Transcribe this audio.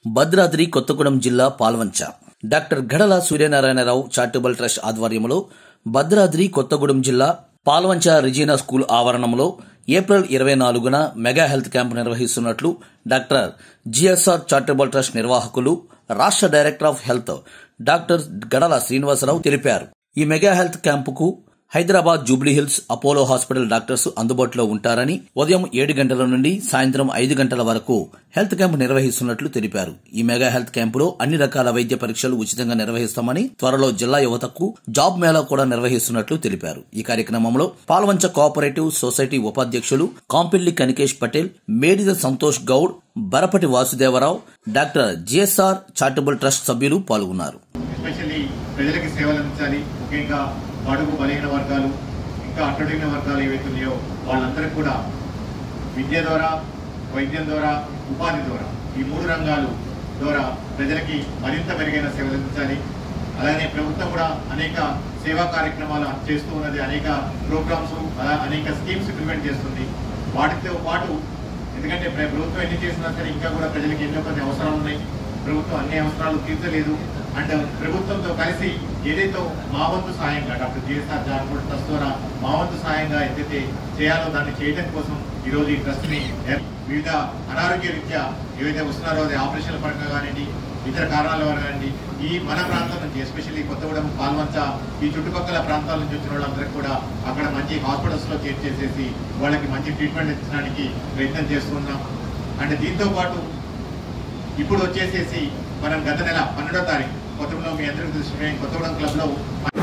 భద్రాద్రి కొత్తగూడెం జిల్లా పాల్వంచ డాక్టర్ గడల Suryanarayana Rao charitable trust ఆధ్వర్యంలో భద్రాద్రి కొత్తగూడెం జిల్లా పాల్వంచ రిజీనా స్కూల్ ఆవరణంలో ఏప్రిల్ ఇరవై నాలుగున మెగా హెల్త్ క్యాంప్ నిర్వహిస్తున్నట్లు డాక్టర్ జిఎస్ఆర్ చారిటబుల్ ట్రస్ట్ నిర్వాహకులు రాష్ట్ర డైరెక్టర్ ఆఫ్ హెల్త్ డాక్టర్ గడల శ్రీనివాసరావు తెలిపారు ఈ మెగా హెల్త్ క్యాంపుకు హైదరాబాద్ జూబ్లీహిల్స్ అపోలో హాస్పిటల్ డాక్టర్స్ అందుబాటులో ఉంటారని ఉదయం ఏడు గంటల నుండి సాయంత్రం ఐదు గంటల వరకు హెల్త్ క్యాంప్ నిర్వహిస్తున్నట్లు తెలిపారు ఈ మెగా హెల్త్ క్యాంపులో అన్ని రకాల వైద్య పరీక్షలు ఉచితంగా నిర్వహిస్తామని త్వరలో జిల్లా యువతకు జాబ్ మేళా కూడా నిర్వహిస్తున్నట్లు తెలిపారు ఈ కార్యక్రమంలో పాల్వంచ కోఆపరేటివ్ సొసైటీ ఉపాధ్యక్షులు Kampilli Kanikesh Patel Medida Santosh Goud Barapati Vasudevarao doctor GSR charitable trust సభ్యులు పాల్గొన్నారు ఎస్పెషల్లీ ప్రజలకి సేవలు అందించాలి ముఖ్యంగా బడుగు బలహీన వర్గాలు ఇంకా అట్టడిగిన వర్గాలు ఏవైతే ఉన్నాయో వాళ్ళందరికీ కూడా విద్య ద్వారా వైద్యం ద్వారా ఉపాధి ద్వారా ఈ మూడు రంగాలు ద్వారా ప్రజలకి మరింత మెరుగైన సేవలు అందించాలి అలానే ప్రభుత్వం కూడా అనేక సేవా కార్యక్రమాలు చేస్తూ ఉన్నది అనేక ప్రోగ్రామ్స్ అలా అనేక స్కీమ్స్ ఇంప్లిమెంట్ చేస్తుంది వాటితో పాటు ఎందుకంటే ప్ర- ప్రభుత్వం ఎన్ని చేసినా సరే ఇంకా కూడా ప్రజలకు ఎన్నో కొన్ని అవసరాలు ఉన్నాయి ప్రభుత్వం అన్ని అవసరాలు తీర్చలేదు అండ్ ప్రభుత్వంతో కలిసి ఏదైతే మా వంతు సాయంగా డాక్టర్ జిఎస్ఆర్ జాన్పూర్ ట్రస్ట్ ద్వారా మా వంతు సాయంగా ఏదైతే చేయాలో దాన్ని చేయడం కోసం ఈ రోజు ఈ ట్రస్ట్ ని ఏ- వివిధ అనారోగ్య రీత్యా ఏవైతే వస్తున్నారో అది ఆపరేషన్ల పరంగా కానివ్వండి ఇతర కారణాల వల్ల కానివ్వండి ఈ మన ప్రాంతం నుంచి ఎస్పెషల్లీ కొత్తగూడెం పాల్వంచ ఈ చుట్టుపక్కల ప్రాంతాల నుంచి వచ్చిన వాళ్ళందరికీ కూడా అక్కడ మంచి హాస్పిటల్స్ లో చేర్చేసేసి వాళ్ళకి మంచి ట్రీట్మెంట్ ఇచ్చడానికి ప్రయత్నం చేస్తున్నాం అండ్ దీంతో పాటు ఇప్పుడు వచ్చేసేసి మనం గత నెల పన్నెండో తారీఖు కొత్తగూడెం మీ అందరికీ తెలిసిన కొత్తగూడెం క్లబ్ లో